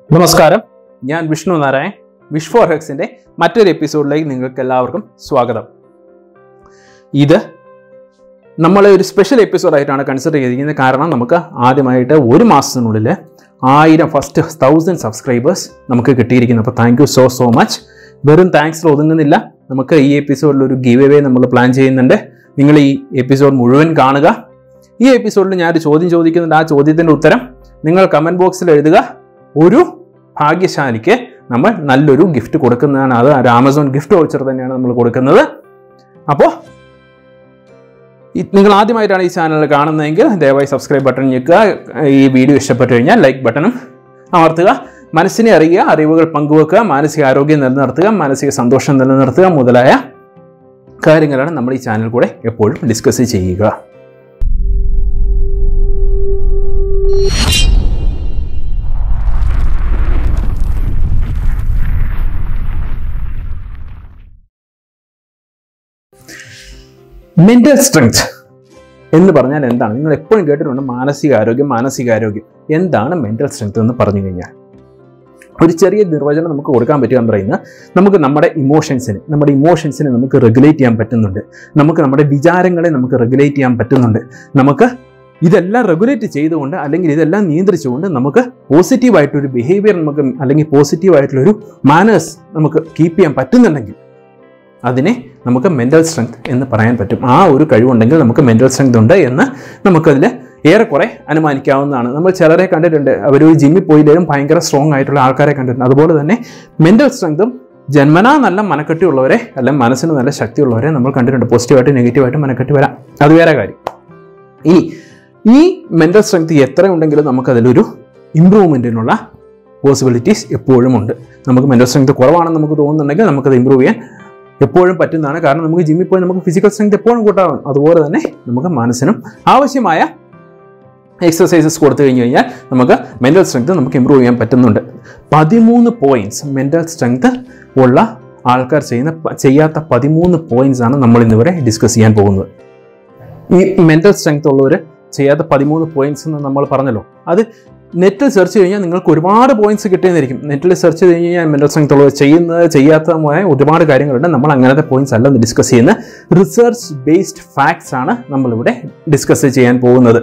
നമസ്കാരം ഞാൻ Vishnu Narayan wish for ഹെക്സിന്റെ മറ്റൊരു എപ്പിസോഡിലേക്ക് നിങ്ങൾക്ക് എല്ലാവർക്കും സ്വാഗതം ഇത് നമ്മളെ ഒരു സ്പെഷ്യൽ എപ്പിസോഡായിട്ടാണ് കൺസിഡർ ചെയ്തിരിക്കുന്നത് കാരണം നമുക്ക് ആദ്യമായിട്ട് ഒരു മാസത്തിനുള്ളിൽ ആയിരം ഫസ്റ്റ് തൗസൻഡ് സബ്സ്ക്രൈബേഴ്സ് നമുക്ക് കിട്ടിയിരിക്കുന്നു അപ്പോൾ thank you so so much വെറും താങ്ക്സിൽ ഒതുങ്ങുന്നില്ല നമുക്ക് ഈ എപ്പിസോഡിൽ ഒരു ഗീവ് അവേ നമ്മൾ പ്ലാൻ ചെയ്യുന്നുണ്ട് നിങ്ങൾ ഈ എപ്പിസോഡ് മുഴുവൻ കാണുക ഈ എപ്പിസോഡിൽ ഞാനൊരു ചോദ്യം ചോദിക്കുന്നുണ്ട് ആ ചോദ്യത്തിൻ്റെ ഉത്തരം നിങ്ങൾ കമൻറ്റ് ബോക്സിൽ എഴുതുക ഒരു ഭാഗ്യശാലിക്ക് നമ്മൾ നല്ലൊരു ഗിഫ്റ്റ് കൊടുക്കുന്നതാണ് അത് ഒരു ആമസോൺ ഗിഫ്റ്റ് വൗച്ചർ തന്നെയാണ് നമ്മൾ കൊടുക്കുന്നത് അപ്പോൾ നിങ്ങൾ ആദ്യമായിട്ടാണ് ഈ ചാനൽ കാണുന്നതെങ്കിൽ ദയവായി സബ്സ്ക്രൈബ് ബട്ടൺ ഞെക്കുക ഈ വീഡിയോ ഇഷ്ടപ്പെട്ടു കഴിഞ്ഞാൽ ലൈക്ക് ബട്ടണും അമർത്തുക മനസ്സിനെ അറിയുക അറിവുകൾ പങ്കുവെക്കുക മാനസിക ആരോഗ്യം നിലനിർത്തുക മാനസിക സന്തോഷം നിലനിർത്തുക മുതലായ കാര്യങ്ങളാണ് നമ്മൾ ഈ ചാനൽ കൂടെ എപ്പോഴും ഡിസ്കസ് ചെയ്യുക മെന്റൽ സ്ട്രെങ്ത് എന്ന് പറഞ്ഞാൽ എന്താണ് നിങ്ങൾ എപ്പോഴും കേട്ടിട്ടുണ്ട് മാനസികാരോഗ്യം മാനസികാരോഗ്യം എന്താണ് മെന്റൽ സ്ട്രെങ്ത് എന്ന് പറഞ്ഞു കഴിഞ്ഞാൽ ഒരു ചെറിയ നിർവചനം നമുക്ക് കൊടുക്കാൻ പറ്റുക എന്ന് പറയുന്നത് നമുക്ക് നമ്മുടെ ഇമോഷൻസിന് നമ്മുടെ ഇമോഷൻസിനെ നമുക്ക് റെഗുലേറ്റ് ചെയ്യാൻ പറ്റുന്നുണ്ട് നമുക്ക് നമ്മുടെ വിചാരങ്ങളെ നമുക്ക് റെഗുലേറ്റ് ചെയ്യാൻ പറ്റുന്നുണ്ട് നമുക്ക് ഇതെല്ലാം റെഗുലേറ്റ് ചെയ്തുകൊണ്ട് അല്ലെങ്കിൽ ഇതെല്ലാം നിയന്ത്രിച്ചുകൊണ്ട് നമുക്ക് പോസിറ്റീവായിട്ടൊരു ബിഹേവിയർ നമുക്ക് അല്ലെങ്കിൽ പോസിറ്റീവായിട്ടുള്ളൊരു മാനേഴ്സ് നമുക്ക് കീപ്പ് ചെയ്യാൻ പറ്റുന്നുണ്ടെങ്കിൽ അതിനെ നമുക്ക് മെൻ്റൽ സ്ട്രെങ്ത് എന്ന് പറയാൻ പറ്റും ആ ഒരു കഴിവുണ്ടെങ്കിൽ നമുക്ക് മെൻ്റൽ സ്ട്രെങ്ത് ഉണ്ട് എന്ന് നമുക്കതിൽ ഏറെക്കുറെ അനുമാനിക്കാവുന്നതാണ് നമ്മൾ ചിലരെ കണ്ടിട്ടുണ്ട് അവർ ഒരു ജിമ്മിൽ പോയില്ലേലും ഭയങ്കര സ്ട്രോങ് ആയിട്ടുള്ള ആൾക്കാരെ കണ്ടിട്ടുണ്ട് അതുപോലെ തന്നെ മെൻ്റൽ സ്ട്രെങ്തും ജന്മനാ നല്ല മനക്കെട്ടിയുള്ളവരെ അല്ലെങ്കിൽ മനസ്സിന് നല്ല ശക്തിയുള്ളവരെ നമ്മൾ കണ്ടിട്ടുണ്ട് പോസിറ്റീവായിട്ട് നെഗറ്റീവായിട്ട് മനക്കെട്ടി വരാം അത് വേറെ കാര്യം ഇനി ഈ മെൻ്റൽ സ്ട്രെങ്ത് എത്ര ഉണ്ടെങ്കിലും നമുക്കതിലൊരു ഇമ്പ്രൂവ്മെൻറ്റിനുള്ള പോസിബിലിറ്റീസ് എപ്പോഴും ഉണ്ട് നമുക്ക് മെൻ്റൽ സ്ട്രെങ്ത് കുറവാണെന്ന് നമുക്ക് തോന്നുന്നുണ്ടെങ്കിൽ നമുക്കത് ഇമ്പ്രൂവ് ചെയ്യാൻ എപ്പോഴും പറ്റുന്നതാണ് കാരണം നമുക്ക് ജിമ്മിൽ പോയി നമുക്ക് ഫിസിക്കൽ സ്ട്രെങ്ത് എപ്പോഴും കൂട്ടാവും അതുപോലെ തന്നെ നമുക്ക് മനസ്സിനും ആവശ്യമായ എക്സസൈസസ് കൊടുത്തു കഴിഞ്ഞ് കഴിഞ്ഞാൽ നമുക്ക് മെൻ്റൽ സ്ട്രെങ്ത് നമുക്ക് ഇമ്പ്രൂവ് ചെയ്യാൻ പറ്റുന്നുണ്ട് പതിമൂന്ന് പോയിന്റ്സ് മെൻ്റൽ സ്ട്രെങ്ത് ഉള്ള ആൾക്കാർ ചെയ്യുന്ന പ- ചെയ്യാത്ത പതിമൂന്ന് പോയിന്റ്സ് ആണ് നമ്മൾ ഇന്നിവരെ ഡിസ്കസ് ചെയ്യാൻ പോകുന്നത് ഈ മെൻ്റൽ സ്ട്രെങ്ത് ഉള്ളവർ ചെയ്യാത്ത പതിമൂന്ന് പോയിന്റ്സ് എന്ന് നമ്മൾ പറഞ്ഞല്ലോ അത് നെറ്റിൽ സെർച്ച് കഴിഞ്ഞാൽ നിങ്ങൾക്ക് ഒരുപാട് പോയിന്റ്സ് കിട്ടിയെന്നിരിക്കും നെറ്റിൽ സെർച്ച് ചെയ്ത് കഴിഞ്ഞാൽ മെൻ്റൽ സ്ട്രെങ്ത് ഉള്ളത് ചെയ്യുന്നത് ചെയ്യാത്തതുമായ ഒരുപാട് കാര്യങ്ങളുണ്ട് നമ്മൾ അങ്ങനത്തെ പോയിന്റ്സ് അല്ല ഡിസ്കസ് ചെയ്യുന്നത് റിസർച്ച് ബേസ്ഡ് ഫാക്ട്സ് ആണ് നമ്മളിവിടെ ഡിസ്കസ് ചെയ്യാൻ പോകുന്നത്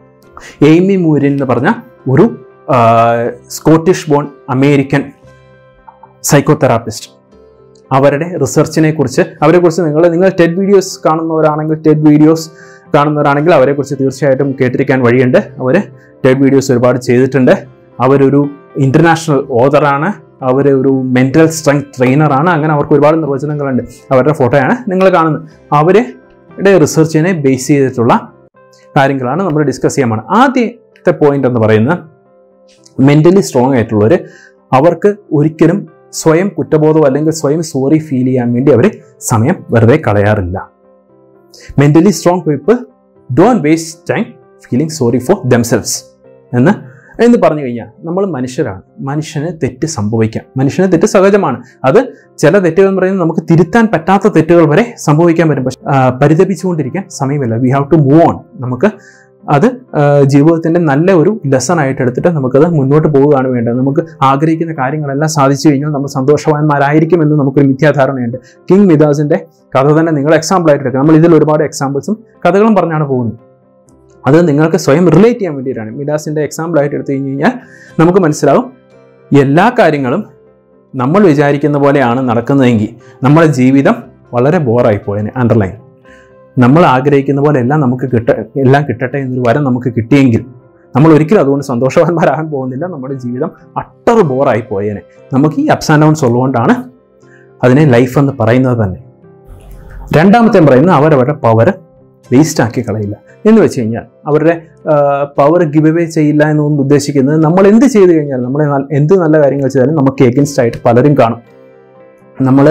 എയ്മി മൂരിൻ എന്ന് പറഞ്ഞ ഒരു ആ, സ്കോട്ടിഷ് ബോൺ അമേരിക്കൻ സൈക്കോതെറാപ്പിസ്റ്റ് അവരുടെ റിസർച്ചിനെ കുറിച്ച് അവരെ കുറിച്ച് നിങ്ങൾ നിങ്ങൾ ടെഡ് വീഡിയോസ് കാണുന്നവരാണെങ്കിൽ ടെഡ് വീഡിയോസ് കാണുന്നവരാണെങ്കിൽ അവരെ കുറിച്ച് തീർച്ചയായിട്ടും കേട്ടിരിക്കാൻ വഴിയുണ്ട് അവർ ടെഡ് വീഡിയോസ് ഒരുപാട് ചെയ്തിട്ടുണ്ട് അവരൊരു ഇന്റർനാഷണൽ ഓതറാണ് അവർ ഒരു മെന്റൽ സ്ട്രെങ്ത് ട്രെയിനറാണ് അങ്ങനെ അവർക്ക് ഒരുപാട് നിർവചനങ്ങളുണ്ട് അവരുടെ ഫോട്ടോയാണ് നിങ്ങൾ കാണുന്നത് അവരുടെ റിസർച്ചിനെ ബേസ് ചെയ്തിട്ടുള്ള കാര്യങ്ങളാണ് നമ്മൾ ഡിസ്കസ് ചെയ്യാൻ പോകുന്നത് ആദ്യത്തെ പോയിന്റ് എന്ന് പറയുന്നത് മെന്റലി സ്ട്രോങ് ആയിട്ടുള്ളവർ അവർക്ക് ഒരിക്കലും സ്വയം കുറ്റബോധം അല്ലെങ്കിൽ സ്വയം സോറി ഫീൽ ചെയ്യാൻ വേണ്ടി അവർ സമയം വെറുതെ കളയാറില്ല mentally strong people don waste time feeling sorry for themselves എന്ന് എന്ന് പറഞ്ഞു കഴിഞ്ഞാൽ നമ്മൾ മനുഷ്യരാണ് മനുഷ്യന് തെറ്റ് സംഭവിക്കാം മനുഷ്യന് തെറ്റ് സഹജമാണ് അത് ചില തെറ്റുകൾ എന്ന് പറയുന്നത് നമുക്ക് തിരുത്താൻ പറ്റാത്ത തെറ്റുകൾ വരെ സംഭവിക്കാൻ പറ്റും പക്ഷെ ആ, പരിതപിച്ചുകൊണ്ടിരിക്കാൻ സമയമില്ല we have to move on നമുക്ക് അത് ആ, ജീവിതത്തിന്റെ നല്ല ഒരു ലെസൺ ആയിട്ട് എടുത്തിട്ട് നമുക്കത് മുന്നോട്ട് പോവുകയാണ് വേണ്ടത് നമുക്ക് ആഗ്രഹിക്കുന്ന കാര്യങ്ങളെല്ലാം സാധിച്ചു കഴിഞ്ഞാൽ നമ്മൾ സന്തോഷവാന്മാരായിരിക്കും എന്ന് നമുക്കൊരു മിഥ്യാധാരണയുണ്ട് കിങ് മിതാസിന്റെ കഥ തന്നെ നിങ്ങൾ എക്സാമ്പിൾ ആയിട്ട് എടുക്കുക നമ്മൾ ഇതിൽ ഒരുപാട് എക്സാമ്പിൾസും കഥകളും പറഞ്ഞാണ് പോകുന്നത് അത് നിങ്ങൾക്ക് സ്വയം റിലേറ്റ് ചെയ്യാൻ വേണ്ടിയിട്ടാണ് മിഡാസിന്റെ എക്സാമ്പിൾ ആയിട്ട് എടുത്തു കഴിഞ്ഞ് കഴിഞ്ഞാൽ നമുക്ക് മനസ്സിലാവും എല്ലാ കാര്യങ്ങളും നമ്മൾ വിചാരിക്കുന്ന പോലെയാണ് നടക്കുന്നതെങ്കിൽ നമ്മുടെ ജീവിതം വളരെ ബോറായി പോയതിന് അണ്ടർലൈൻ നമ്മൾ ആഗ്രഹിക്കുന്ന പോലെ എല്ലാം നമുക്ക് കിട്ട എല്ലാം കിട്ടട്ടെ എന്നൊരു വരം നമുക്ക് കിട്ടിയെങ്കിൽ നമ്മൾ ഒരിക്കലും അതുകൊണ്ട് സന്തോഷവാന്മാരാകാൻ പോകുന്നില്ല നമ്മുടെ ജീവിതം അട്ടർ ബോറായി പോയേനെ നമുക്ക് ഈ അപ്സ് ആൻഡ് ഡൗൺസ് ഉള്ളതുകൊണ്ടാണ് അതിനെ ലൈഫ് എന്ന് പറയുന്നത് തന്നെ രണ്ടാമത്തെ പറയുന്നത് അവരവരുടെ പവർ വേസ്റ്റ് ആക്കി കളയില്ല എന്ന് വെച്ച് കഴിഞ്ഞാൽ അവരുടെ പവർ ഗിവ് അവേ ചെയ്യില്ല എന്നൊന്നും ഉദ്ദേശിക്കുന്നത് നമ്മൾ എന്ത് ചെയ്തു കഴിഞ്ഞാൽ നമ്മൾ എന്ത് നല്ല കാര്യങ്ങൾ ചെയ്താലും നമുക്ക് എഗൻസ്റ്റ് ആയിട്ട് പലരും കാണും നമ്മൾ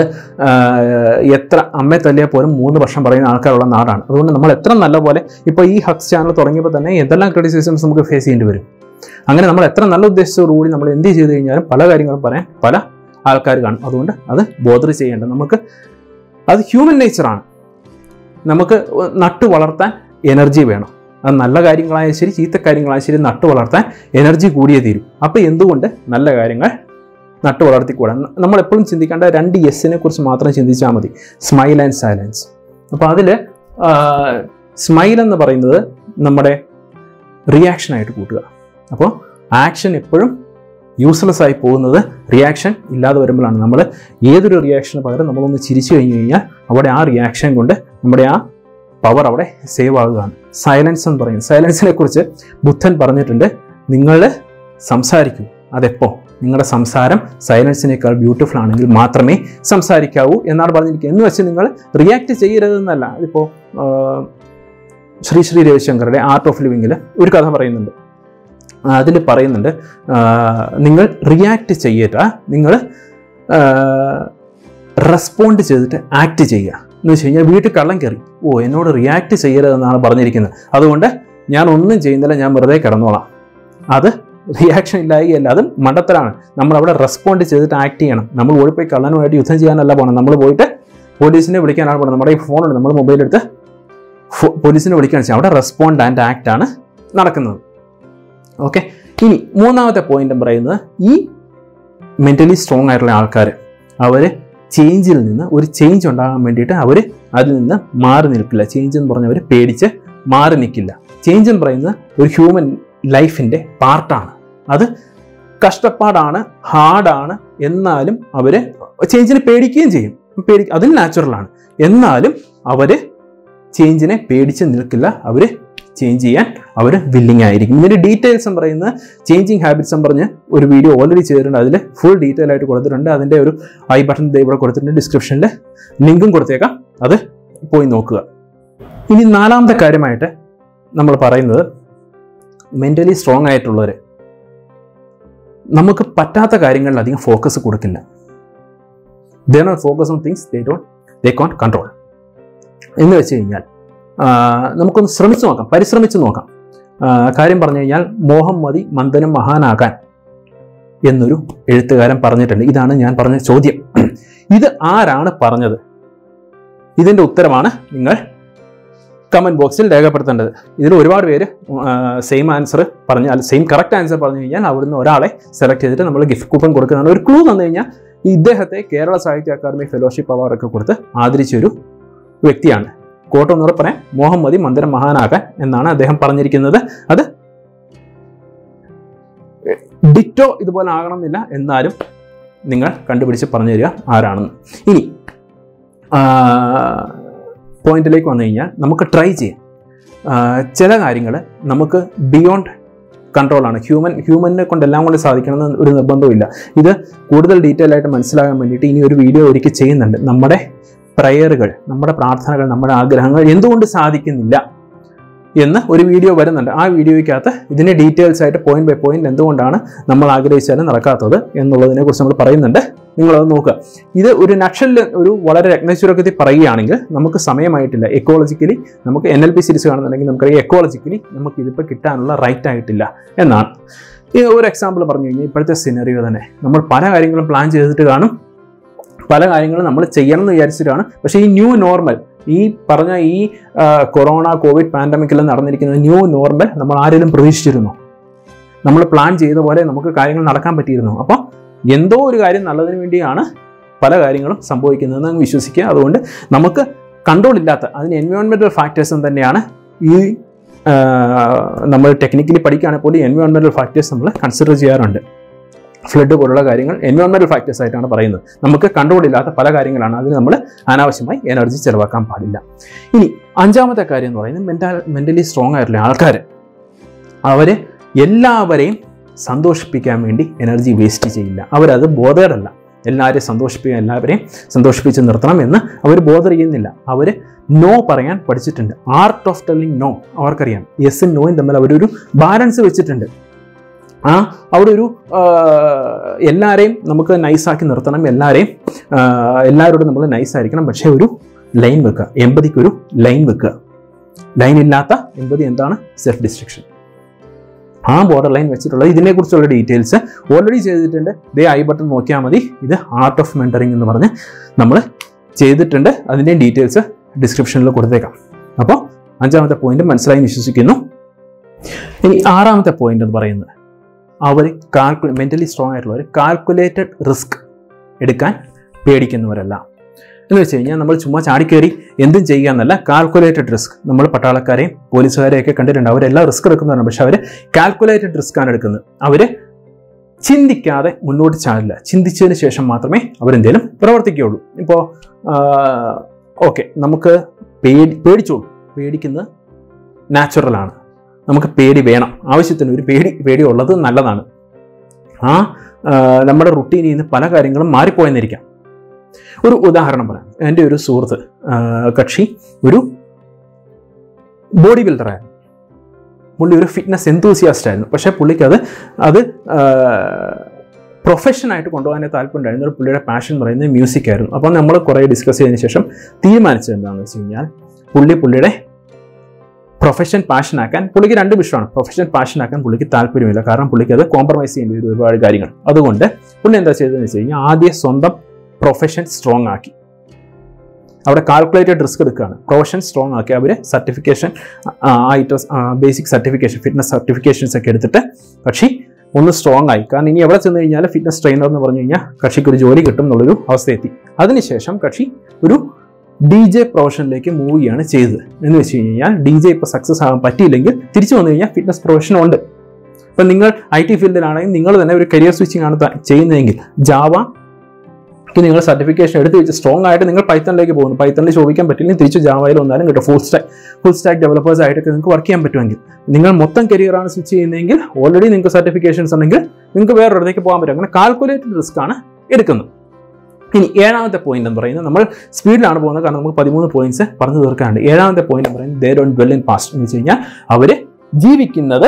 എത്ര അമ്മയെ തല്ലിയാൽ പോലും മൂന്ന് വർഷം പറയുന്ന ആൾക്കാരുള്ള നാടാണ് അതുകൊണ്ട് നമ്മൾ എത്ര നല്ല പോലെ ഇപ്പോൾ ഈ ഹക്സ് ചാനൽ തുടങ്ങിയപ്പോൾ തന്നെ എന്തെല്ലാം ക്രിറ്റിസിസംസ് നമുക്ക് ഫേസ് ചെയ്യേണ്ടി വരും അങ്ങനെ നമ്മൾ എത്ര നല്ല ഉദ്ദേശത്തോടുകൂടി നമ്മൾ എന്ത് ചെയ്തു കഴിഞ്ഞാലും പല കാര്യങ്ങളും പറയാൻ പല ആൾക്കാർ കാണും അതുകൊണ്ട് അത് ബോധർ ചെയ്യേണ്ട നമുക്ക് അത് ഹ്യൂമൻ നേച്ചറാണ് നമുക്ക് നട്ടു വളർത്താൻ എനർജി വേണം അത് നല്ല കാര്യങ്ങളായാലും ശരി ചീത്ത കാര്യങ്ങളായാലും ശരി നട്ടു വളർത്താൻ എനർജി കൂടിയേ തീരും അപ്പോൾ എന്തുകൊണ്ട് നല്ല കാര്യങ്ങൾ നട്ടു വളർത്തിക്കൂടാ നമ്മൾ എപ്പോഴും ചിന്തിക്കേണ്ട രണ്ട് യെസ്സിനെ കുറിച്ച് മാത്രം ചിന്തിച്ചാൽ മതി സ്മൈൽ ആൻഡ് സൈലൻസ് അപ്പോൾ അതിൽ സ്മൈൽ എന്ന് പറയുന്നത് നമ്മുടെ റിയാക്ഷനായിട്ട് കൂട്ടുക അപ്പോൾ ആക്ഷൻ എപ്പോഴും യൂസ്ലെസ് ആയി പോകുന്നത് റിയാക്ഷൻ ഇല്ലാതെ വരുമ്പോഴാണ് നമ്മൾ ഏതൊരു റിയാക്ഷന് പകരം നമ്മളൊന്ന് ചിരിച്ചു കഴിഞ്ഞു കഴിഞ്ഞാൽ അവിടെ ആ റിയാക്ഷൻ കൊണ്ട് നമ്മുടെ ആ പവർ അവിടെ സേവ് ആകുകയാണ് സൈലൻസ് എന്ന് പറയുന്നത് സൈലൻസിനെ കുറിച്ച് ബുദ്ധൻ പറഞ്ഞിട്ടുണ്ട് നിങ്ങൾ സംസാരിക്കൂ അതെപ്പോ നിങ്ങളുടെ സംസാരം സൈലൻസിനേക്കാൾ ബ്യൂട്ടിഫുൾ ആണെങ്കിൽ മാത്രമേ സംസാരിക്കാവൂ എന്നാണ് പറഞ്ഞിരിക്കുന്നത് എന്ന് വെച്ച് നിങ്ങൾ റിയാക്ട് ചെയ്യരുതെന്നല്ല ഇതിപ്പോൾ ശ്രീ ശ്രീ രവിശങ്കറുടെ ആർട്ട് ഓഫ് ലിവിങ്ങിൽ ഒരു കഥ പറയുന്നുണ്ട് അതിൽ പറയുന്നുണ്ട് ആ, നിങ്ങൾ റിയാക്ട് ചെയ്യട്ട നിങ്ങൾ റെസ്പോണ്ട് ചെയ്തിട്ട് ആക്ട് ചെയ്യുക എന്ന് വെച്ച് കഴിഞ്ഞാൽ വീട്ടിൽ കള്ളം കയറി ഓ എന്നോട് റിയാക്ട് ചെയ്യരുതെന്നാണ് പറഞ്ഞിരിക്കുന്നത് അതുകൊണ്ട് ഞാൻ ഒന്നും ചെയ്യുന്നില്ല ഞാൻ വെറുതെ കിടന്നോളാം അത് റിയാക്ഷൻ ഇല്ലായകയല്ല അതും മണ്ടത്തരാണ് നമ്മൾ അവിടെ റെസ്പോണ്ട് ചെയ്തിട്ട് ആക്ട് ചെയ്യണം നമ്മൾ ഓടിപ്പോയി കള്ളനുമായിട്ട് യുദ്ധം ചെയ്യാനല്ല പോകണം നമ്മൾ പോയിട്ട് പോലീസിനെ വിളിക്കാനാണ് പോകണം നമ്മുടെ ഈ ഫോണുണ്ട് നമ്മൾ മൊബൈൽ എടുത്ത് ഫോ- പോലീസിനെ വിളിക്കുകയാണ് ചെയ്യുക അവിടെ റെസ്പോണ്ട് ആൻഡ് ആക്ട് ആണ് നടക്കുന്നത് ഓക്കെ ഇനി മൂന്നാമത്തെ പോയിന്റ് പറയുന്നത് ഈ മെന്റലി സ്ട്രോങ് ആയിട്ടുള്ള ആൾക്കാർ അവർ ചേഞ്ചിൽ നിന്ന് ഒരു ചേഞ്ച് ഉണ്ടാകാൻ വേണ്ടിയിട്ട് അവർ അതിൽ നിന്ന് മാറി നിൽക്കില്ല ചേഞ്ച് എന്ന് പറഞ്ഞവർ പേടിച്ച് മാറി നിൽക്കില്ല ചേഞ്ച് എന്ന് പറയുന്നത് ഒരു ഹ്യൂമൻ ലൈഫിൻ്റെ പാർട്ടാണ് അത് കഷ്ടപ്പാടാണ് ഹാർഡാണ് എന്നാലും അവർ ചേഞ്ചിനെ പേടിക്കുകയും ചെയ്യും പേടി അതിൽ നാച്ചുറലാണ് എന്നാലും അവർ ചേഞ്ചിനെ പേടിച്ച് നിൽക്കില്ല അവർ ചേഞ്ച് ചെയ്യാൻ അവർ വില്ലിങ് ആയിരിക്കും ഇതിൻ്റെ ഡീറ്റെയിൽസ് എന്ന് പറയുന്നത് ചേഞ്ചിങ് ഹാബിറ്റ്സ് എന്ന് പറഞ്ഞ് ഒരു വീഡിയോ ഓൾറെഡി ചെയ്തിട്ടുണ്ട് അതിൽ ഫുൾ ഡീറ്റെയിൽ ആയിട്ട് കൊടുത്തിട്ടുണ്ട് അതിൻ്റെ ഒരു ഐ ബട്ടൺ ദേ ഇവിടെ കൊടുത്തിട്ടുണ്ട് ഡിസ്ക്രിപ്ഷനിൽ ലിങ്കും കൊടുത്തേക്കാം അത് പോയി നോക്കുക ഇനി നാലാമത്തെ കാര്യമായിട്ട് നമ്മൾ പറയുന്നത് മെൻ്റലി സ്ട്രോങ് ആയിട്ടുള്ളവർ നമുക്ക് പറ്റാത്ത കാര്യങ്ങളിൽ അധികം ഫോക്കസ് കൊടുക്കില്ല they not focus on things they don't they can't control എന്ന് വെച്ച് കഴിഞ്ഞാൽ ആ, നമുക്കൊന്ന് ശ്രമിച്ചു നോക്കാം പരിശ്രമിച്ചു നോക്കാം ആ, കാര്യം പറഞ്ഞു കഴിഞ്ഞാൽ മോഹം മതി മന്ദനം മഹാനാകാൻ എന്നൊരു എഴുത്തുകാരൻ പറഞ്ഞിട്ടുണ്ട് ഇതാണ് ഞാൻ പറഞ്ഞ ചോദ്യം ഇത് ആരാണ് പറഞ്ഞത് ഇതിൻ്റെ ഉത്തരമാണ് നിങ്ങൾ കമൻറ്റ് ബോക്സിൽ രേഖപ്പെടുത്തേണ്ടത് ഇതിൽ ഒരുപാട് പേര് സെയിം ആൻസർ പറഞ്ഞ് അല്ല സെയിം കറക്റ്റ് ആൻസർ പറഞ്ഞു കഴിഞ്ഞാൽ അവിടുന്ന് ഒരാളെ സെലക്ട് ചെയ്തിട്ട് നമ്മൾ ഗിഫ്റ്റ് കൂപ്പൺ കൊടുക്കുന്നതാണ് ഒരു ക്ലൂ തന്നു കഴിഞ്ഞാൽ ഈ ഇദ്ദേഹത്തെ കേരള സാഹിത്യ അക്കാദമി ഫെലോഷിപ്പ് അവാർഡൊക്കെ കൊടുത്ത് ആദരിച്ചൊരു വ്യക്തിയാണ് കോട്ടൊന്നുകൂടെ പറയാം മോഹമ്മദി മന്ദിരം മഹാനാകാൻ എന്നാണ് അദ്ദേഹം പറഞ്ഞിരിക്കുന്നത് അത് ഡിറ്റോ ഇതുപോലെ ആകണമെന്നില്ല എന്നാലും നിങ്ങൾ കണ്ടുപിടിച്ച് പറഞ്ഞു തരിക ആരാണെന്ന് ഇനി പോയിന്റിലേക്ക് വന്നു കഴിഞ്ഞാൽ നമുക്ക് ട്രൈ ചെയ്യാം ആ, ചില കാര്യങ്ങൾ നമുക്ക് ബിയോണ്ട് കൺട്രോളാണ് ഹ്യൂമൻ ഹ്യൂമനെ കൊണ്ട് എല്ലാം കൊണ്ട് സാധിക്കണമെന്ന് ഒരു നിർബന്ധമില്ല ഇത് കൂടുതൽ ഡീറ്റെയിൽ ആയിട്ട് മനസ്സിലാകാൻ വേണ്ടിയിട്ട് ഇനി ഒരു വീഡിയോ ഒരിക്കൽ ചെയ്യുന്നുണ്ട് നമ്മുടെ പ്രയറുകൾ നമ്മുടെ പ്രാർത്ഥനകൾ നമ്മുടെ ആഗ്രഹങ്ങൾ എന്തുകൊണ്ട് സാധിക്കുന്നില്ല എന്ന് ഒരു വീഡിയോ വരുന്നുണ്ട് ആ വീഡിയോയ്ക്കകത്ത് ഇതിൻ്റെ ഡീറ്റെയിൽസ് ആയിട്ട് പോയിന്റ് ബൈ പോയിന്റ് എന്തുകൊണ്ടാണ് നമ്മൾ ആഗ്രഹിച്ചാലും നടക്കാത്തത് എന്നുള്ളതിനെ കുറിച്ച് നമ്മൾ പറയുന്നുണ്ട് നിങ്ങളത് നോക്കുക ഇത് ഒരു നക്ഷലിൽ ഒരു വളരെ രത്നചുരുക്കത്തിൽ പറയുകയാണെങ്കിൽ നമുക്ക് സമയമായിട്ടില്ല എക്കോളജിക്കലി നമുക്ക് എൻ എൽ പി സീരീസ് കാണുന്നുണ്ടെങ്കിൽ നമുക്കറിയാം എക്കോളജിക്കലി നമുക്ക് ഇതിപ്പോൾ കിട്ടാനുള്ള റൈറ്റ് ആയിട്ടില്ല എന്നാണ് ഈ ഒരു എക്സാമ്പിൾ പറഞ്ഞു കഴിഞ്ഞാൽ ഇപ്പോഴത്തെ സിനറിയോ തന്നെ നമ്മൾ പല കാര്യങ്ങളും പ്ലാൻ ചെയ്തിട്ട് കാണും പല കാര്യങ്ങളും നമ്മൾ ചെയ്യണം എന്ന് വിചാരിച്ചിട്ടാണ് പക്ഷേ ഈ ന്യൂ നോർമൽ ഈ പറഞ്ഞ ഈ ആ, കൊറോണ കോവിഡ് പാൻഡമിക്കിൽ നടന്നിരിക്കുന്ന ന്യൂ നോർമൽ നമ്മൾ ആരെങ്കിലും പ്രതീക്ഷിച്ചിരുന്നു നമ്മൾ പ്ലാൻ ചെയ്ത പോലെ നമുക്ക് കാര്യങ്ങൾ നടക്കാൻ പറ്റിയിരുന്നു അപ്പോൾ എന്തോ ഒരു കാര്യം നല്ലതിന് വേണ്ടിയാണ് പല കാര്യങ്ങളും സംഭവിക്കുന്നതെന്ന് അങ്ങ് വിശ്വസിക്കുക അതുകൊണ്ട് നമുക്ക് കൺട്രോൾ ഇല്ലാത്ത അതിന് എൻവയോൺമെൻറ്റൽ ഫാക്ടേഴ്സും തന്നെയാണ് ഈ ആ, നമ്മൾ ടെക്നിക്കലി പഠിക്കുകയാണെങ്കിൽ പോലും എൻവയോൺമെൻറ്റൽ ഫാക്ടേഴ്സ് നമ്മൾ കൺസിഡർ ചെയ്യാറുണ്ട് ഫ്ലഡ് പോലുള്ള കാര്യങ്ങൾ എൻവയോൺമെൻറ്റൽ ഫാക്ടേഴ്സ് ആയിട്ടാണ് പറയുന്നത് നമുക്ക് കൺട്രോൾ ഇല്ലാത്ത പല കാര്യങ്ങളാണ് അതിന് നമ്മൾ അനാവശ്യമായി എനർജി ചെലവാക്കാൻ പാടില്ല ഇനി അഞ്ചാമത്തെ കാര്യം എന്ന് പറയുന്നത് മെന്റൽ മെൻ്റലി സ്ട്രോങ് ആയിട്ടുള്ള ആൾക്കാർ അവർ എല്ലാവരെയും സന്തോഷിപ്പിക്കാൻ വേണ്ടി എനർജി വേസ്റ്റ് ചെയ്യില്ല അവരത് ബോധേഡല്ല എല്ലാവരെയും സന്തോഷിപ്പിക്കാൻ എല്ലാവരെയും സന്തോഷിപ്പിച്ച് നിർത്തണം എന്ന് അവർ ബോധർ ചെയ്യുന്നില്ല അവർ നോ പറയാൻ പഠിച്ചിട്ടുണ്ട് ആർട്ട് ഓഫ് ടെല്ലിങ് നോ അവർക്കറിയാം യെസും നോയും തമ്മിൽ അവരൊരു ബാലൻസ് വെച്ചിട്ടുണ്ട് ആ അവിടെ ഒരു ആ, എല്ലാവരെയും നമുക്ക് നൈസാക്കി നിർത്തണം എല്ലാവരെയും ആ, എല്ലാവരോടും നമ്മൾ നൈസായിരിക്കണം പക്ഷേ ഒരു ലൈൻ വെക്കുക എൺപതിക്ക് ഒരു ലൈൻ വെക്കുക ലൈൻ ഇല്ലാത്ത എൺപതി എന്താണ് സെൽഫ് ഡിസ്ട്രക്ഷൻ ആ ബോർഡർ ലൈൻ വെച്ചിട്ടുള്ള ഇതിനെക്കുറിച്ചുള്ള ഡീറ്റെയിൽസ് ഓൾറെഡി ചെയ്തിട്ടുണ്ട് ദേ ഐ ബട്ടൺ നോക്കിയാൽ മതി ഇത് ആർട്ട് ഓഫ് മെൻറ്ററിങ് എന്ന് പറഞ്ഞ് നമ്മൾ ചെയ്തിട്ടുണ്ട് അതിൻ്റെയും ഡീറ്റെയിൽസ് ഡിസ്ക്രിപ്ഷനിൽ കൊടുത്തേക്കാം അപ്പോൾ അഞ്ചാമത്തെ പോയിന്റ് മനസ്സിലായി എന്ന് വിശ്വസിക്കുന്നു ഇനി ആറാമത്തെ പോയിന്റ് എന്ന് പറയുന്നത് അവർ കാൽക്കു മെൻ്റലി സ്ട്രോങ് ആയിട്ടുള്ളവർ കാൽക്കുലേറ്റഡ് റിസ്ക് എടുക്കാൻ പേടിക്കുന്നവരല്ല എന്ന് വെച്ച് കഴിഞ്ഞാൽ നമ്മൾ ചുമ്മാ ചാടിക്കയറി എന്തും ചെയ്യുക എന്നല്ല കാൽക്കുലേറ്റഡ് റിസ്ക് നമ്മൾ പട്ടാളക്കാരെയും പോലീസുകാരെയൊക്കെ കണ്ടിട്ടുണ്ട് അവരെല്ലാം റിസ്ക് എടുക്കുന്നവരാണ് പക്ഷെ അവർ കാൽക്കുലേറ്റഡ് റിസ്ക് ആണ് എടുക്കുന്നത് അവർ ചിന്തിക്കാതെ മുന്നോട്ട് ചാടില്ല ചിന്തിച്ചതിന് ശേഷം മാത്രമേ അവരെന്തേലും പ്രവർത്തിക്കുകയുള്ളൂ ഇപ്പോൾ ഓക്കെ നമുക്ക് പേടി പേടിച്ചോളൂ പേടിക്കുന്നത് നാച്ചുറലാണ് നമുക്ക് പേടി വേണം ആവശ്യത്തിന് ഒരു പേടി പേടി ഉള്ളത് നല്ലതാണ് ആ ആ, നമ്മുടെ റുട്ടീനിൽ നിന്ന് പല കാര്യങ്ങളും മാറിപ്പോയെന്നിരിക്കാം ഒരു ഉദാഹരണം പറയാം എൻ്റെ ഒരു സുഹൃത്ത് ആ, കക്ഷി ഒരു ബോഡി ബിൽഡറായിരുന്നു പുള്ളി ഒരു ഫിറ്റ്നസ് എന്തൂസിയാസ്റ്റ് ആയിരുന്നു പക്ഷേ പുള്ളിക്ക് അത് അത് പ്രൊഫഷനായിട്ട് കൊണ്ടുപോകാൻ താല്പര്യമുണ്ടായിരുന്നു ഒരു പുള്ളിയുടെ പാഷൻ പറയുന്നത് മ്യൂസിക് ആയിരുന്നു അപ്പോൾ നമ്മൾ കുറേ ഡിസ്കസ് ചെയ്തതിന് ശേഷം തീരുമാനിച്ചത് എന്താണെന്ന് വെച്ച് കഴിഞ്ഞാൽ പുള്ളി പുള്ളിയുടെ പ്രൊഫഷൻ പാഷനാക്കാൻ പുള്ളിക്ക് രണ്ട് വിഷയമാണ് പ്രൊഫഷൻ പാഷനാക്കാൻ പുള്ളിക്ക് താല്പര്യമില്ല കാരണം പുള്ളിക്ക് അത് കോംപ്രമൈസ് ചെയ്യേണ്ടി വരും ഒരുപാട് കാര്യങ്ങൾ അതുകൊണ്ട് പുള്ളി എന്താ ചെയ്തതെന്ന് വെച്ച് കഴിഞ്ഞാൽ ആദ്യം സ്വന്തം പ്രൊഫഷൻ സ്ട്രോങ് ആക്കി അവിടെ കാൽക്കുലേറ്റഡ് റിസ്ക് എടുക്കുകയാണ് പ്രൊഫഷൻ സ്ട്രോങ് ആക്കി അവർ സർട്ടിഫിക്കേഷൻ ആയിട്ട് ബേസിക് സർട്ടിഫിക്കേഷൻ ഫിറ്റ്നസ് സർട്ടിഫിക്കേഷൻസ് ഒക്കെ എടുത്തിട്ട് കക്ഷി ഒന്ന് സ്ട്രോങ് ആയി കാരണം ഇനി എവിടെ ചെന്ന് കഴിഞ്ഞാൽ ഫിറ്റ്നസ് ട്രെയിനർ എന്ന് പറഞ്ഞു കഴിഞ്ഞാൽ കക്ഷിക്ക് ഒരു ജോലി കിട്ടും എന്നുള്ളൊരു അവസ്ഥയെത്തി അതിനുശേഷം കക്ഷി ഒരു ഡി ജെ പ്രൊഫഷനിലേക്ക് മൂവ് ചെയ്യാണ് ചെയ്തത് എന്ന് വെച്ച് കഴിഞ്ഞാൽ ഡി ജെ ഇപ്പോൾ സക്സസ് ആകാൻ പറ്റിയില്ലെങ്കിൽ തിരിച്ചു വന്നു കഴിഞ്ഞാൽ ഫിറ്റ്നസ് പ്രൊഫഷൻ ഉണ്ട് ഇപ്പം നിങ്ങൾ ഐ ടി ഫീൽഡിലാണെങ്കിൽ നിങ്ങൾ തന്നെ ഒരു കരിയർ സ്വിച്ചിങ് ആണ് ത- ചെയ്യുന്നതെങ്കിൽ ജാവ നിങ്ങൾ സർട്ടിഫിക്കേഷൻ എടുത്ത് വെച്ച് സ്ട്രോങ് ആയിട്ട് നിങ്ങൾ പൈത്തണിലേക്ക് പോകുന്നു പൈത്തണിൽ ചോദിക്കാൻ പറ്റില്ലെങ്കിൽ തിരിച്ച് ജാവയിൽ വന്നാലും കിട്ടും full stack full stack developers ആയിട്ടൊക്കെ നിങ്ങൾക്ക് വർക്ക് ചെയ്യാൻ പറ്റുമെങ്കിൽ നിങ്ങൾ മൊത്തം കരിയറാണ് സ്വിച്ച് ചെയ്യുന്നതെങ്കിൽ ഓൾറെഡി നിങ്ങൾക്ക് സർട്ടിഫിക്കേഷൻസ് ഉണ്ടെങ്കിൽ നിങ്ങൾക്ക് വേറൊരിടത്തേക്ക് പോകാൻ പറ്റും അങ്ങനെ കാൽക്കുലേറ്റഡ് റിസ്ക് ആണ് എടുക്കുന്നത് ഇനി ഏഴാമത്തെ പോയിന്റ് എന്ന് പറയുന്നത് നമ്മൾ സ്പീഡിലാണ് പോകുന്നത് കാരണം നമുക്ക് പതിമൂന്ന് പോയിന്റ്സ് പറഞ്ഞു തീർക്കാനുണ്ട് ഏഴാമത്തെ പോയിന്റ് എന്ന് പറയുന്നത് they don't dwell in past എന്ന് വെച്ച് കഴിഞ്ഞാൽ അവർ ജീവിക്കുന്നത്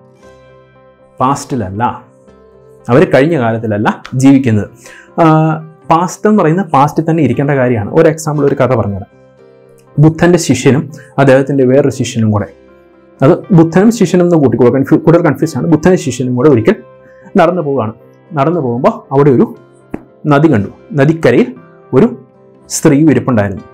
പാസ്റ്റിലല്ല അവർ കഴിഞ്ഞ കാലത്തിലല്ല ജീവിക്കുന്നത് പാസ്റ്റ് എന്ന് പറയുന്നത് പാസ്റ്റിൽ തന്നെ ഇരിക്കേണ്ട കാര്യമാണ് ഒരു എക്സാമ്പിൾ ഒരു കഥ പറഞ്ഞുതരാം ബുദ്ധന്റെ ശിഷ്യനും അദ്ദേഹത്തിന്റെ വേറൊരു ശിഷ്യനും കൂടെ അത് ബുദ്ധനും ശിഷ്യനും എന്ന് കൂട്ടിക്കോ കൺഫ്യൂ കൂടുതൽ കൺഫ്യൂസ് ആണ് ബുദ്ധനും ശിഷ്യനും കൂടെ ഒരിക്കൽ നടന്നു പോവുകയാണ് നടന്നു പോകുമ്പോൾ അവിടെ ഒരു നദി കണ്ടു നദിക്കരയിൽ ഒരു സ്ത്രീ ഇരിപ്പുണ്ടായിരുന്നു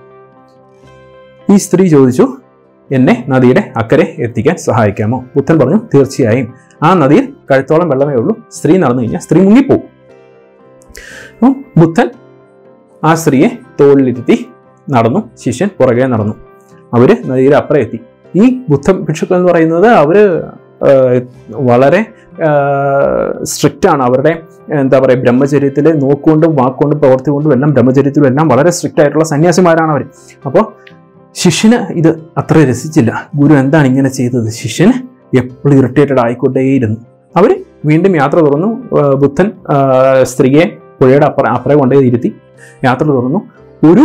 ഈ സ്ത്രീ ചോദിച്ചു എന്നെ നദിയുടെ അക്കരെ എത്തിക്കാൻ സഹായിക്കാമോ ബുദ്ധൻ പറഞ്ഞു തീർച്ചയായും ആ നദിയിൽ കഴുത്തോളം വെള്ളമേ ഉള്ളൂ സ്ത്രീ നടന്നു കഴിഞ്ഞാൽ സ്ത്രീ മുങ്ങിപ്പോവും അപ്പം ബുദ്ധൻ ആ സ്ത്രീയെ തോളിലിരുത്തി നടന്നു ശിഷ്യൻ പുറകെ നടന്നു അവര് നദിയുടെ അപ്പുറം എത്തി ഈ ബുദ്ധ ഭിക്ഷുക്കൾ എന്ന് പറയുന്നത് അവര് ആ, വളരെ സ്ട്രിക്റ്റ് ആണ് അവരുടെ എന്താ പറയുക ബ്രഹ്മചര്യത്തിൽ നോക്കുകൊണ്ടും വാക്കുകൊണ്ടും പ്രവർത്തി കൊണ്ടും എല്ലാം ബ്രഹ്മചര്യത്തിലും എല്ലാം വളരെ സ്ട്രിക്റ്റ് ആയിട്ടുള്ള സന്യാസിമാരാണ് അവർ അപ്പോൾ ശിഷ്യന് ഇത് അത്ര രസിച്ചില്ല ഗുരു എന്താണ് ഇങ്ങനെ ചെയ്തത് ശിഷ്യന് എപ്പോഴും ഇറിറ്റേറ്റഡ് ആയിക്കൊണ്ടേയിരുന്നു അവർ വീണ്ടും യാത്ര തുറന്നു ആ, ബുദ്ധൻ ആ, സ്ത്രീയെ പുഴയുടെ അപ്പുറ അപ്പുറം കൊണ്ടേ ഇരുത്തി യാത്ര തുറന്നു ഒരു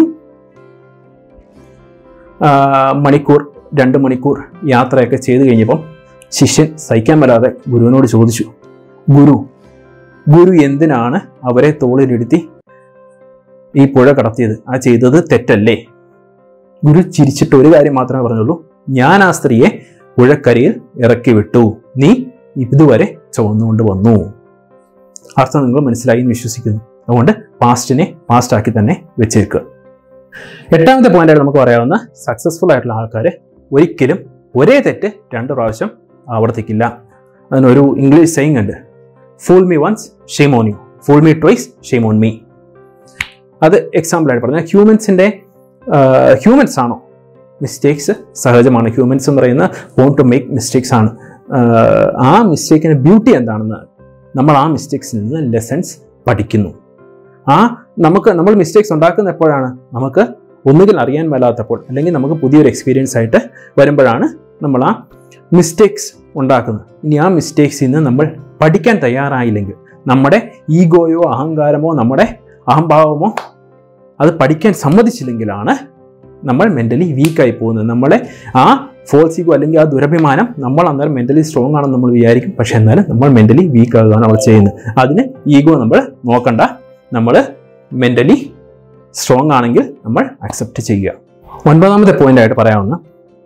ആ, മണിക്കൂർ രണ്ട് മണിക്കൂർ യാത്രയൊക്കെ ചെയ്തു കഴിഞ്ഞപ്പം ശിഷ്യൻ സഹിക്കാൻ വരാതെ ഗുരുവിനോട് ചോദിച്ചു ഗുരു ഗുരു എന്തിനാണ് അവരെ തോളിലിരുത്തി ഈ പുഴ കടത്തിയത് ആ ചെയ്തത് തെറ്റല്ലേ ഗുരു ചിരിച്ചിട്ട് ഒരു കാര്യം മാത്രമേ പറഞ്ഞുള്ളൂ ഞാൻ ആ സ്ത്രീയെ പുഴക്കരയിൽ ഇറക്കി വിട്ടു നീ ഇതുവരെ ചുവന്നുകൊണ്ട് വന്നു അർത്ഥം നിങ്ങൾ മനസ്സിലായി എന്ന് വിശ്വസിക്കുന്നു അതുകൊണ്ട് പാസ്റ്റിനെ പാസ്റ്റ് ആക്കി തന്നെ വെച്ചേക്കുക എട്ടാമത്തെ പോയിന്റായിട്ട് നമുക്ക് പറയാവുന്ന സക്സസ്ഫുൾ ആയിട്ടുള്ള ആൾക്കാർ ഒരിക്കലും ഒരേ തെറ്റ് രണ്ട് പ്രാവശ്യം ആവർത്തിക്കില്ല അതിനൊരു ഇംഗ്ലീഷ് സെയിങ് ഉണ്ട് fool me once shame on you fool me twice shame on me അത് എക്സാമ്പിൾ ആയിട്ട് പറഞ്ഞാൽ ഹ്യൂമൻസിൻ്റെ ഹ്യൂമൻസ് ആണോ മിസ്റ്റേക്സ് സഹജമാണ് ഹ്യൂമൻസ് എന്ന് പറയുന്ന വോൺ ടു മേക്ക് മിസ്റ്റേക്സ് ആണ് ആഹ് ആ മിസ്റ്റേക്കിന് ബ്യൂട്ടി എന്താണെന്ന് നമ്മൾ ആ മിസ്റ്റേക്സിൽ നിന്ന് ലെസൺസ് പഠിക്കുന്നു ആ നമുക്ക് നമ്മൾ മിസ്റ്റേക്സ് ഉണ്ടാക്കുന്ന എപ്പോഴാണ് നമുക്ക് ഒന്നുകിൽ അറിയാൻ മേലാത്തപ്പോൾ അല്ലെങ്കിൽ നമുക്ക് പുതിയൊരു എക്സ്പീരിയൻസ് ആയിട്ട് വരുമ്പോഴാണ് നമ്മൾ ആ മിസ്റ്റേക്സ് ഉണ്ടാക്കുന്നത് ഇനി ആ മിസ്റ്റേക്സിൽ നിന്ന് നമ്മൾ പഠിക്കാൻ തയ്യാറായില്ലെങ്കിൽ നമ്മുടെ ഈഗോയോ അഹങ്കാരമോ നമ്മുടെ അഹംഭാവമോ അത് പഠിക്കാൻ സമ്മതിച്ചില്ലെങ്കിലാണ് നമ്മൾ മെൻ്റലി വീക്കായി പോകുന്നത് നമ്മളെ ആ ഫോൾസ് ഈഗോ അല്ലെങ്കിൽ ആ ദുരഭിമാനം നമ്മൾ അന്നേരം മെൻ്റലി സ്ട്രോങ് ആണെന്ന് നമ്മൾ വിചാരിക്കും പക്ഷെ എന്നാലും നമ്മൾ മെൻ്റലി വീക്ക് ആകുകയാണ് അവിടെ ചെയ്യുന്നത് അതിന് ഈഗോ നമ്മൾ നോക്കണ്ട നമ്മൾ മെൻ്റലി സ്ട്രോങ് ആണെങ്കിൽ നമ്മൾ അക്സെപ്റ്റ് ചെയ്യുക ഒൻപതാമത്തെ പോയിന്റ് ആയിട്ട് പറയാവുന്ന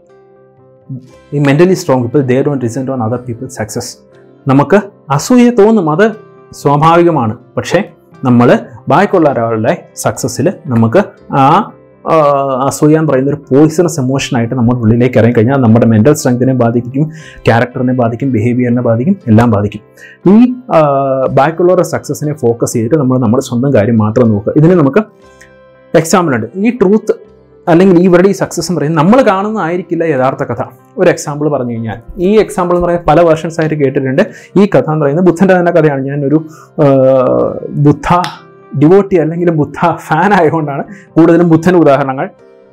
ഈ mentally strong people they don't resent on other people success നമുക്ക് അസൂയ തോന്നും അത് സ്വാഭാവികമാണ് പക്ഷേ നമ്മൾ ബാക്കിയുള്ള ഒരാളുടെ സക്സസ്സിൽ നമുക്ക് ആ ആ, അസൂയ എന്ന് പറയുന്ന ഒരു പോയിസണസ് എമോഷനായിട്ട് നമ്മുടെ ഉള്ളിലേക്ക് ഇറങ്ങി കഴിഞ്ഞാൽ നമ്മുടെ മെൻ്റൽ സ്ട്രെങ്തിനെ ബാധിക്കും ക്യാരക്ടറിനെ ബാധിക്കും ബിഹേവിയറിനെ ബാധിക്കും എല്ലാം ബാധിക്കും ഈ ആ, ബാക്കിയുള്ളവരുടെ സക്സസിനെ ഫോക്കസ് ചെയ്തിട്ട് നമ്മൾ നമ്മുടെ സ്വന്തം കാര്യം മാത്രം നോക്കുക ഇതിന് നമുക്ക് എക്സാമ്പിൾ ഉണ്ട് ഈ ട്രൂത്ത് അല്ലെങ്കിൽ ഇവരുടെ ഈ സക്സസ് എന്ന് പറയുന്നത് നമ്മൾ കാണുന്നതായിരിക്കില്ല യഥാർത്ഥ കഥ ഒരു എക്സാമ്പിൾ പറഞ്ഞു കഴിഞ്ഞാൽ ഈ എക്സാമ്പിൾ എന്ന് പറയുന്നത് പല വേർഷൻസ് ആയിട്ട് കേട്ടിട്ടുണ്ട് ഈ കഥ എന്ന് പറയുന്നത് ബുദ്ധൻ്റെ തന്നെ കഥയാണ് ഞാനൊരു ആ, ബുദ്ധ ഡിവോട്ടി അല്ലെങ്കിൽ ബുദ്ധ ഫാൻ ആയതുകൊണ്ടാണ് കൂടുതലും ബുദ്ധൻ്റെ ഉദാഹരണങ്ങൾ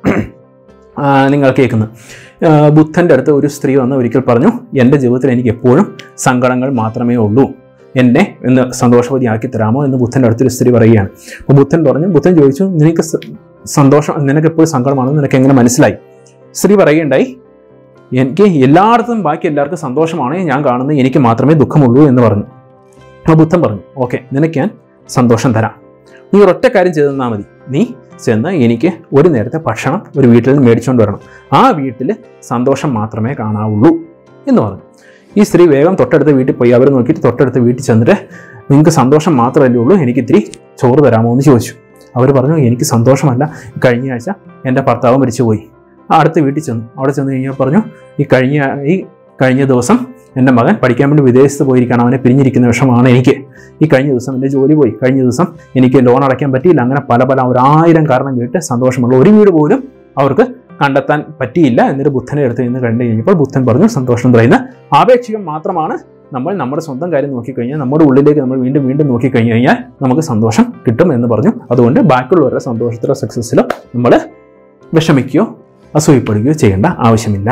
ആ, നിങ്ങൾ കേൾക്കുന്നത് ആ, ബുദ്ധൻ്റെ അടുത്ത് ഒരു സ്ത്രീ വന്ന് ഒരിക്കൽ പറഞ്ഞു എൻ്റെ ജീവിതത്തിൽ എനിക്ക് എപ്പോഴും സങ്കടങ്ങൾ മാത്രമേ ഉള്ളൂ എന്നെ എന്ന് സന്തോഷവതിയാക്കി തരാമോ എന്ന് ബുദ്ധൻ്റെ അടുത്തൊരു സ്ത്രീ പറയുകയാണ് അപ്പോൾ ബുദ്ധൻ പറഞ്ഞു ബുദ്ധൻ ചോദിച്ചു നിനക്ക് സ- സന്തോഷം നിനക്ക് എപ്പോഴും സങ്കടമാണെന്ന് നിനക്ക് എങ്ങനെ മനസ്സിലായി സ്ത്രീ പറയുകയുണ്ടായി എനിക്ക് എല്ലായിടത്തും ബാക്കി എല്ലാവർക്കും സന്തോഷമാണ് ഞാൻ കാണുന്നത് എനിക്ക് മാത്രമേ ദുഃഖമുള്ളൂ എന്ന് പറഞ്ഞു അപ്പോൾ ബുദ്ധൻ പറഞ്ഞു ഓക്കെ നിനക്ക് ഞാൻ സന്തോഷം തരാം നീ ഒരൊറ്റ കാര്യം ചെയ്തു തന്നാൽ മതി നീ ചെന്ന് എനിക്ക് ഒരു നേരത്തെ ഭക്ഷണം ഒരു വീട്ടിൽ നിന്ന് മേടിച്ചുകൊണ്ട് വരണം ആ വീട്ടിൽ സന്തോഷം മാത്രമേ കാണാവുള്ളൂ എന്ന് പറഞ്ഞു ഈ സ്ത്രീ വേഗം തൊട്ടടുത്ത വീട്ടിൽ പോയി അവർ നോക്കിയിട്ട് തൊട്ടടുത്ത വീട്ടിൽ ചെന്നിട്ട് നിങ്ങൾക്ക് സന്തോഷം മാത്രമല്ലേ ഉള്ളൂ എനിക്ക് ഇത്തിരി ചോറ് തരാമോ എന്ന് ചോദിച്ചു അവർ പറഞ്ഞു എനിക്ക് സന്തോഷമല്ല കഴിഞ്ഞ ആഴ്ച എൻ്റെ ഭർത്താവ് മരിച്ചുപോയി ആ അടുത്ത വീട്ടിൽ ചെന്നു അവിടെ ചെന്ന് കഴിഞ്ഞാൽ പറഞ്ഞു ഈ കഴിഞ്ഞ ഈ കഴിഞ്ഞ ദിവസം എൻ്റെ മകൻ പഠിക്കാൻ വേണ്ടി വിദേശത്ത് പോയിരിക്കുകയാണ് അവനെ പിരിഞ്ഞിരിക്കുന്ന വിഷമമാണ് എനിക്ക് ഈ കഴിഞ്ഞ ദിവസം എൻ്റെ ജോലി പോയി കഴിഞ്ഞ ദിവസം എനിക്ക് ലോൺ അടയ്ക്കാൻ പറ്റിയില്ല അങ്ങനെ പല പല ഒരായിരം കാരണം കേട്ട് സന്തോഷമുള്ള ഒരു വീട് പോലും അവർക്ക് കണ്ടെത്താൻ പറ്റിയില്ല എന്നിട്ട് ബുദ്ധനെ അടുത്ത് നിന്ന് കണ്ടു കഴിഞ്ഞപ്പോൾ ബുദ്ധൻ പറഞ്ഞു സന്തോഷം പറയുന്ന ആപേക്ഷികം മാത്രമാണ് നമ്മൾ നമ്മുടെ സ്വന്തം കാര്യം നോക്കിക്കഴിഞ്ഞാൽ നമ്മുടെ ഉള്ളിലേക്ക് നമ്മൾ വീണ്ടും വീണ്ടും നോക്കിക്കഴിഞ്ഞു കഴിഞ്ഞാൽ നമുക്ക് സന്തോഷം കിട്ടും എന്ന് പറഞ്ഞു അതുകൊണ്ട് ബാക്കിയുള്ളവരുടെ സന്തോഷത്തിലോ സക്സസ്സിലോ നമ്മൾ വിഷമിക്കുകയോ അസൂയപ്പെടുകയോ ചെയ്യേണ്ട ആവശ്യമില്ല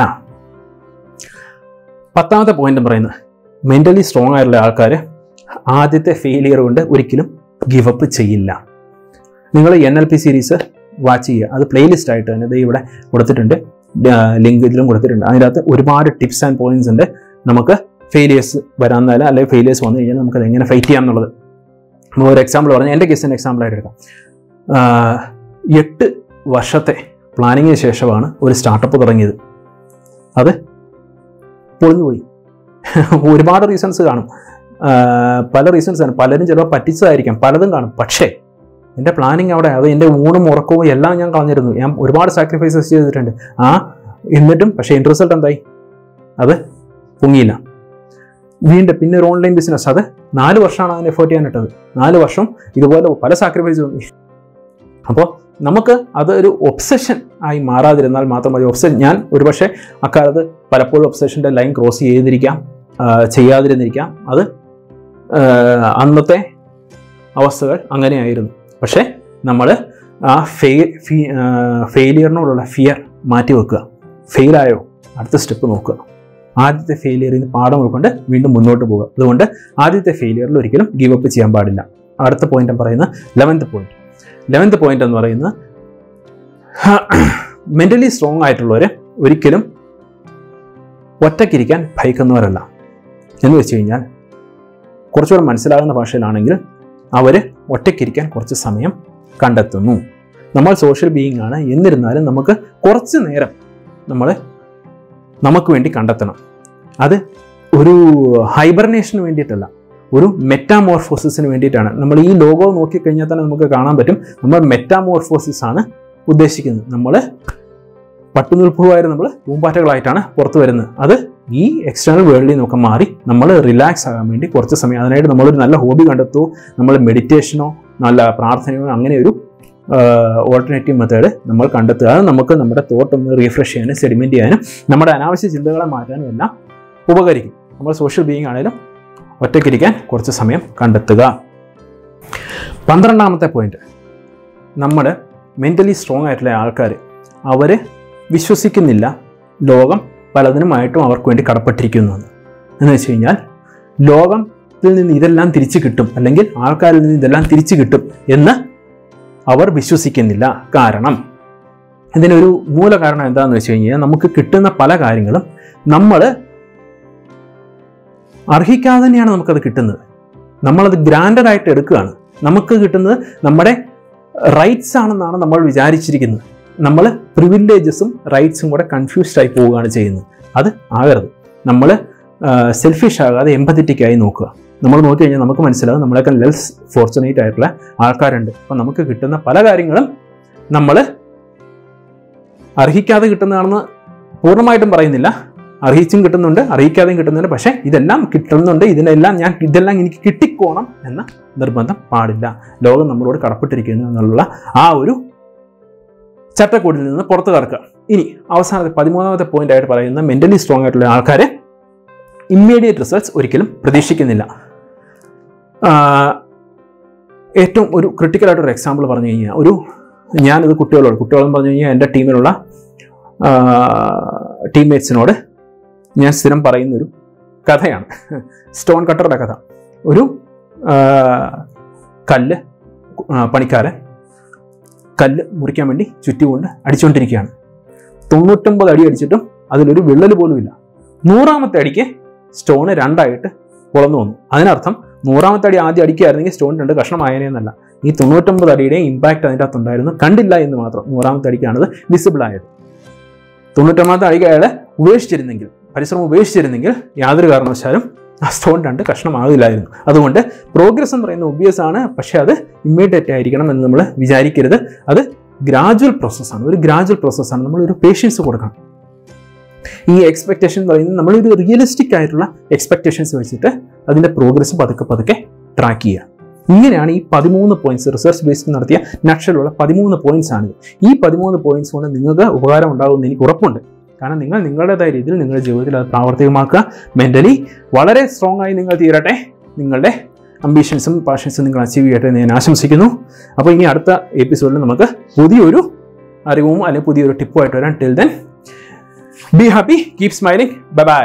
പത്താമത്തെ പോയിന്റ് പറയുന്നത് മെൻ്റലി സ്ട്രോങ് ആയിട്ടുള്ള ആൾക്കാർ ആദ്യത്തെ ഫെയിലിയർ കൊണ്ട് ഒരിക്കലും ഗിവ് അപ്പ് ചെയ്യില്ല നിങ്ങൾ N L P series watch ചെയ്യുക അത് പ്ലേലിസ്റ്റ് ആയിട്ട് തന്നെ ദേ ഇവിടെ കൊടുത്തിട്ടുണ്ട് ലിങ്ക് ഇതിലും കൊടുത്തിട്ടുണ്ട് അതിനകത്ത് ഒരുപാട് ടിപ്സ് ആൻഡ് പോയിന്റ്സ് ഉണ്ട് നമുക്ക് ഫെയിലിയേഴ്സ് വരാന്നാൽ അല്ലെങ്കിൽ ഫെയിലിയേഴ്സ് വന്നു കഴിഞ്ഞാൽ നമുക്കത് എങ്ങനെ ഫൈറ്റ് ചെയ്യാം എന്നുള്ളത് നമ്മൾ ഒരു എക്സാമ്പിൾ പറഞ്ഞാൽ എൻ്റെ കേസിൻ്റെ എക്സാമ്പിൾ ആയിട്ട് എടുക്കാം ആഹ് എട്ട് വർഷത്തെ പ്ലാനിങ്ങിന് ശേഷമാണ് ഒരു സ്റ്റാർട്ടപ്പ് തുടങ്ങിയത് അത് പൊളിഞ്ഞുപോയി ഒരുപാട് റീസൺസ് കാണും ആഹ് പല റീസൺസ് ആണ് പലരും ചിലപ്പോൾ പറ്റിച്ചതായിരിക്കാം പലതും കാണും പക്ഷേ എൻ്റെ പ്ലാനിങ് അവിടെ അത് എൻ്റെ ഊണും ഉറക്കവും എല്ലാം ഞാൻ കളഞ്ഞിരുന്നു ഞാൻ ഒരുപാട് സാക്രിഫൈസസ് ചെയ്തിട്ടുണ്ട് ആ എന്നിട്ടും പക്ഷേ എൻ്റെ റിസൾട്ട് എന്തായി അത് പൊങ്ങിയില്ല വീണ്ടും പിന്നെ ഒരു ഓൺലൈൻ ബിസിനസ് അത് നാല് വർഷമാണ് അതിന് എഫേർട്ട് ചെയ്യാൻ ഇട്ടത് നാല് വർഷം ഇതുപോലെ പല സാക്രിഫൈസ് അപ്പോൾ നമുക്ക് അത് ഒരു ഒബ്സഷൻ ആയി മാറാതിരുന്നാൽ മാത്രം മതി ഒബ്സഷൻ ഞാൻ ഒരുപക്ഷെ അക്കാലത്ത് പലപ്പോഴും ഒബ്സഷൻ്റെ ലൈൻ ക്രോസ് ചെയ്തിരിക്കാം ആ, ചെയ്യാതിരുന്നിരിക്കാം അത് ആ, അന്നത്തെ അവസ്ഥകൾ അങ്ങനെയായിരുന്നു പക്ഷേ നമ്മൾ ആ ഫെയി ഫെയിലിയറിനോടുള്ള ഫിയർ മാറ്റി വെക്കുക ഫെയിലായോ അടുത്ത സ്റ്റെപ്പ് നോക്കുക ആദ്യത്തെ ഫെയിലിയറിൽ നിന്ന് പാഠം ഉൾക്കൊണ്ട് വീണ്ടും മുന്നോട്ട് പോകുക അതുകൊണ്ട് ആദ്യത്തെ ഫെയിലിയറിൽ ഒരിക്കലും ഗീവ് അപ്പ് ചെയ്യാൻ പാടില്ല അടുത്ത പോയിന്റ് പറയുന്നത് ലെവൻത്ത് പോയിന്റ് ലെവൻത്ത് പോയിന്റ് എന്ന് പറയുന്നത് മെൻ്റലി സ്ട്രോങ് ആയിട്ടുള്ളവർ ഒരിക്കലും ഒറ്റയ്ക്കിരിക്കാൻ ഭയക്കുന്നവരല്ല എന്ന് വെച്ച് കഴിഞ്ഞാൽ കുറച്ചുകൂടെ മനസ്സിലാകുന്ന ഭാഷയിലാണെങ്കിൽ അവർ ഒറ്റയ്ക്കിരിക്കാൻ കുറച്ച് സമയം കണ്ടെത്തുന്നു നമ്മൾ സോഷ്യൽ ബീയിങ് ആണ് എന്നിരുന്നാലും നമുക്ക് കുറച്ച് നേരം നമ്മൾ നമുക്ക് വേണ്ടി കണ്ടെത്തണം അത് ഒരു ഹൈബർനേഷന് വേണ്ടിയിട്ടല്ല ഒരു മെറ്റാമോർഫോസിസിന് വേണ്ടിയിട്ടാണ് നമ്മൾ ഈ ലോഗോ നോക്കിക്കഴിഞ്ഞാൽ തന്നെ നമുക്ക് കാണാൻ പറ്റും നമ്മൾ മെറ്റാമോർഫോസിസ് ആണ് ഉദ്ദേശിക്കുന്നത് നമ്മൾ പട്ടുനിൽപ്പുവായിട്ട് നമ്മൾ പൂമ്പാറ്റകളായിട്ടാണ് പുറത്തു വരുന്നത് അത് ഈ എക്സ്റ്റേണൽ വേൾഡിൽ നിന്നൊക്കെ മാറി നമ്മൾ റിലാക്സ് ആകാൻ വേണ്ടി കുറച്ച് സമയം അതിനായിട്ട് നമ്മളൊരു നല്ല ഹോബി കണ്ടെത്തൂ നമ്മൾ മെഡിറ്റേഷനോ നല്ല പ്രാർത്ഥനയോ അങ്ങനെ ഒരു ഓൾട്ടർനേറ്റീവ് മെത്തേഡ് നമ്മൾ കണ്ടെത്തുക അത് നമുക്ക് നമ്മുടെ തോട്ട് ഒന്ന് റീഫ്രഷ് ചെയ്യാനും സെഡിമെൻറ്റ് ചെയ്യാനും നമ്മുടെ അനാവശ്യ ചിന്തകളെ മാറ്റാനും എല്ലാം ഉപകരിക്കും നമ്മൾ സോഷ്യൽ ബീയിങ് ആണെങ്കിലും ഒറ്റയ്ക്കിരിക്കാൻ കുറച്ച് സമയം കണ്ടെത്തുക പന്ത്രണ്ടാമത്തെ പോയിന്റ് നമ്മുടെ മെൻ്റലി സ്ട്രോങ് ആയിട്ടുള്ള ആൾക്കാർ അവർ വിശ്വസിക്കുന്നില്ല ലോകം പലതിനുമായിട്ടും അവർക്ക് വേണ്ടി കടപ്പെട്ടിരിക്കുന്നു എന്ന് എന്ന് വെച്ച് കഴിഞ്ഞാൽ ലോകത്തിൽ നിന്ന് ഇതെല്ലാം തിരിച്ചു കിട്ടും അല്ലെങ്കിൽ ആൾക്കാരിൽ നിന്ന് ഇതെല്ലാം തിരിച്ചു കിട്ടും എന്ന് അവർ വിശ്വസിക്കുന്നില്ല കാരണം ഇതിനൊരു മൂല കാരണം എന്താണെന്ന് വെച്ച് കഴിഞ്ഞാൽ നമുക്ക് കിട്ടുന്ന പല കാര്യങ്ങളും നമ്മൾ അർഹിക്കാതെ തന്നെയാണ് നമുക്കത് കിട്ടുന്നത് നമ്മളത് ഗ്രാൻഡഡ് ആയിട്ട് എടുക്കുകയാണ് നമുക്ക് കിട്ടുന്നത് നമ്മുടെ റൈറ്റ്സ് ആണെന്നാണ് നമ്മൾ വിചാരിച്ചിരിക്കുന്നത് നമ്മൾ പ്രിവിലേജസും റൈറ്റ്സും കൂടെ കൺഫ്യൂസ്ഡ് ആയി പോവുകയാണ് ചെയ്യുന്നത് അത് ആകരുത് നമ്മൾ സെൽഫിഷ് ആകാതെ എമ്പത്തറ്റിക് ആയി നോക്കുക നമ്മൾ നോക്കി കഴിഞ്ഞാൽ നമുക്ക് മനസ്സിലാവും നമ്മളെക്കാൾ ലെസ് ഫോർച്ചുനേറ്റ് ആയിട്ടുള്ള ആൾക്കാരുണ്ട് അപ്പം നമുക്ക് കിട്ടുന്ന പല കാര്യങ്ങളും നമ്മൾ അർഹിക്കാതെ കിട്ടുന്നതാണെന്ന് പൂർണ്ണമായിട്ടും പറയുന്നില്ല അർഹിച്ചും കിട്ടുന്നുണ്ട് അറിയിക്കാതെയും കിട്ടുന്നുണ്ട് പക്ഷേ ഇതെല്ലാം കിട്ടുന്നുണ്ട് ഇതിനെല്ലാം ഞാൻ ഇതെല്ലാം എനിക്ക് കിട്ടിക്കോണം എന്ന നിർബന്ധം പാടില്ല ലോകം നമ്മളോട് കടപ്പെട്ടിരിക്കുന്നു എന്നുള്ള ആ ഒരു ചട്ടക്കൂടിൽ നിന്ന് പുറത്തു കടക്കുക ഇനി അവസാനത്തെ പതിമൂന്നാമത്തെ പോയിന്റ് ആയിട്ട് പറയുന്ന മെന്റലി സ്ട്രോങ് ആയിട്ടുള്ള ആൾക്കാരെ ഇമ്മീഡിയറ്റ് റിസൾട്ട്സ് ഒരിക്കലും പ്രതീക്ഷിക്കുന്നില്ല ആഹ് ഏറ്റവും ഒരു ക്രിട്ടിക്കൽ ആയിട്ടൊരു എക്സാമ്പിൾ പറഞ്ഞു കഴിഞ്ഞാൽ ഒരു ഞാനിത് കുട്ടികളോട് കുട്ടികളെന്ന് പറഞ്ഞു കഴിഞ്ഞാൽ എൻ്റെ ടീമിലുള്ള ടീംമേറ്റ്സിനോട് ഞാൻ സ്ഥിരം പറയുന്നൊരു കഥയാണ് സ്റ്റോൺ കട്ടറുടെ കഥ ഒരു ആഹ് കല്ല് ആ, പണിക്കാരൻ കല്ല് മുറിക്കാൻ വേണ്ടി ചുറ്റുകൊണ്ട് അടിച്ചുകൊണ്ടിരിക്കുകയാണ് തൊണ്ണൂറ്റൊമ്പത് അടി അടിച്ചിട്ടും അതിലൊരു വിള്ളൽ പോലും ഇല്ല നൂറാമത്തെ അടിക്ക് സ്റ്റോണ് രണ്ടായിട്ട് പൊളന്നു വന്നു അതിനർത്ഥം നൂറാമത്തെ അടി ആദ്യം അടിക്കുകയായിരുന്നെങ്കിൽ സ്റ്റോൺ രണ്ട് കഷ്ണമായനെന്നല്ല ഈ തൊണ്ണൂറ്റൊമ്പത് അടിയുടെ ഇമ്പാക്റ്റ് അതിൻ്റെ അകത്തുണ്ടായിരുന്നു കണ്ടില്ല എന്ന് മാത്രം നൂറാമത്തെ അടിക്കാണത് വിസിബിൾ ആയത് തൊണ്ണൂറ്റൊമ്പതാമത്തെ അടിക്ക് അയാളെ ഉപേക്ഷിച്ചിരുന്നെങ്കിൽ പരിശ്രമം ഉപേക്ഷിച്ചിരുന്നെങ്കിൽ യാതൊരു കാരണവശാലും ആ സ്റ്റോൺ രണ്ട് കഷ്ണമാകില്ലായിരുന്നു അതുകൊണ്ട് പ്രോഗ്രസ് എന്ന് പറയുന്നത് ഒബ്വിയസ് ആണ് പക്ഷേ അത് ഇമ്മീഡിയറ്റ് ആയിരിക്കണം എന്ന് നമ്മൾ വിചാരിക്കരുത് അത് ഗ്രാജുവൽ പ്രോസസ്സാണ് ഒരു ഗ്രാജുവൽ പ്രോസസ്സാണ് നമ്മൾ ഒരു പേഷ്യൻസ് കൊടുക്കണം ഈ എക്സ്പെക്ടേഷൻ എന്ന് പറയുന്നത് നമ്മളൊരു റിയലിസ്റ്റിക് ആയിട്ടുള്ള എക്സ്പെക്ടേഷൻസ് വെച്ചിട്ട് അതിൻ്റെ പ്രോഗ്രസ് പതുക്കെ പതുക്കെ ട്രാക്ക് ചെയ്യുക ഇങ്ങനെയാണ് ഈ പതിമൂന്ന് പോയിന്റ്സ് റിസർച്ച് ബേസ്ഡ് നടത്തിയ നക്ഷലുള്ള പതിമൂന്ന് പോയിന്റ്സ് ആണ് ഈ പതിമൂന്ന് പോയിന്റ്സ് കൊണ്ട് നിങ്ങൾക്ക് ഉപകാരം ഉണ്ടാകുമെന്ന് എനിക്ക് ഉറപ്പുണ്ട് കാരണം നിങ്ങൾ നിങ്ങളുടേതായ രീതിയിൽ നിങ്ങളുടെ ജീവിതത്തിൽ അത് പ്രാവർത്തികമാക്കുക മെൻ്റലി വളരെ സ്ട്രോങ് ആയി നിങ്ങൾ തീരട്ടെ നിങ്ങളുടെ അംബീഷൻസും പാഷൻസും നിങ്ങൾ അച്ചീവ് ചെയ്യട്ടെ എന്ന് ഞാൻ ആശംസിക്കുന്നു അപ്പോൾ ഇനി അടുത്ത എപ്പിസോഡിൽ നമുക്ക് പുതിയൊരു അറിവും അല്ലെങ്കിൽ പുതിയൊരു ടിപ്പുമായിട്ട് വരാം till then be happy keep smiling bye by